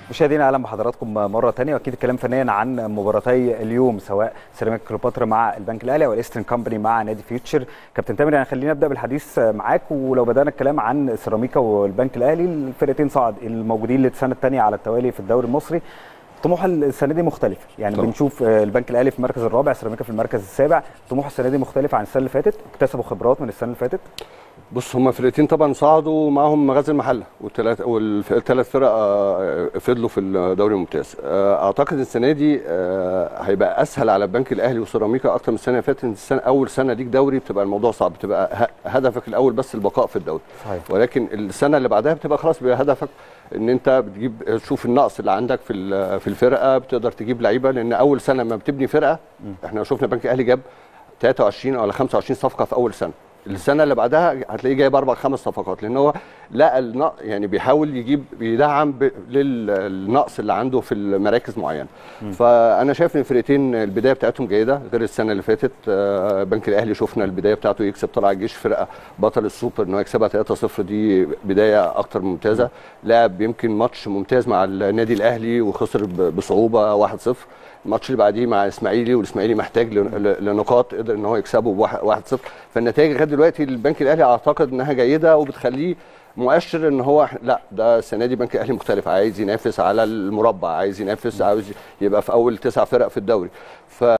مشاهدينا اهلا بحضراتكم مره ثانيه واكيد الكلام فنيا عن مباراتي اليوم سواء سيراميكا كليوباترا مع البنك الاهلي او الايسترن كومباني مع نادي فيوتشر كابتن تامر يعني خلينا نبدا بالحديث معاك ولو بدانا الكلام عن سيراميكا والبنك الاهلي الفرقتين صعد الموجودين للسنه الثانيه على التوالي في الدوري المصري طموح السنه دي مختلف يعني طبعا. بنشوف البنك الاهلي في المركز الرابع سيراميكا في المركز السابع طموح السنه دي مختلف عن السنه اللي فاتت اكتسبوا خبرات من السنه اللي فاتت بص هما فرقتين طبعا صعدوا معاهم مغازي المحله والثلاث والثلاث فرق فضلوا في الدوري الممتاز اعتقد السنه دي هيبقى اسهل على البنك الاهلي وسيراميكا اكتر من السنه اللي فاتت السنه اول سنه ليك دوري بتبقى الموضوع صعب بتبقى هدفك الاول بس البقاء في الدوري صحيح. ولكن السنه اللي بعدها بتبقى خلاص بيبقى هدفك ان انت بتجيب تشوف النقص اللي عندك في في الفرقه بتقدر تجيب لعيبه لان اول سنه لما بتبني فرقه احنا شفنا البنك الاهلي جاب 23 ولا 25 صفقه في اول سنه السنه اللي بعدها هتلاقيه جايب اربع خمس صفقات لان هو لقى النقص يعني بيحاول يجيب بيدعم للنقص اللي عنده في المراكز معينه فانا شايف ان الفرقتين البدايه بتاعتهم جيده غير السنه اللي فاتت البنك الاهلي شفنا البدايه بتاعته يكسب طلع الجيش فرقه بطل السوبر ان هو يكسبها 3-0 دي بدايه اكتر ممتازه لعب يمكن ماتش ممتاز مع النادي الاهلي وخسر بصعوبه 1-0 الماتش اللي بعديه مع الاسماعيلي والاسماعيلي محتاج لنقاط قدر ان هو يكسبه 1-0 فالنتائج لغايه دلوقتي البنك الاهلي اعتقد انها جيده وبتخليه مؤشر ان هو لا ده السنه دي البنك الاهلي مختلف عايز ينافس على المربع عايز ينافس عاوز يبقى في اول تسع فرق في الدوري ف